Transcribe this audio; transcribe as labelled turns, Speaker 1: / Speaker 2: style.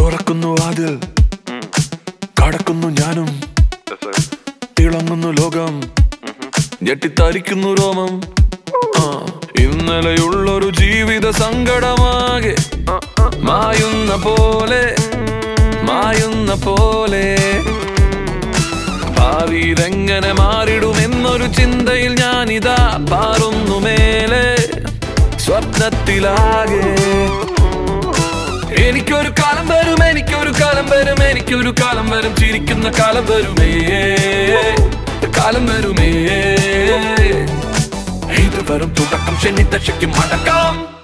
Speaker 1: തുറക്കുന്നു വാതിൽ കടക്കുന്നു ഞാനും തിളങ്ങുന്നു ലോകം ഞെട്ടിത്തരിക്കുന്നു രോമം ആ, ഇന്നലെയുള്ളൊരു ജീവിത സങ്കടമാകെ മായുന്ന പോലെ മായുന്ന പോലെ ഭാവിയിലെങ്ങനെ മാറിടുമെന്നൊരു ചിന്തയിൽ ഞാനിതാ പാറുന്നു മേലെ സ്വപ്നത്തിലാകെ എനിക്കൊരു കാലം വരും എനിക്കൊരു കാലം വരും എനിക്കൊരു കാലം വരും ചിരിക്കുന്ന കാലം വരുമേ കാലം വരുമേ ഇത് വെറും തുടക്കം ശനി ദശയ്ക്കും അടക്കം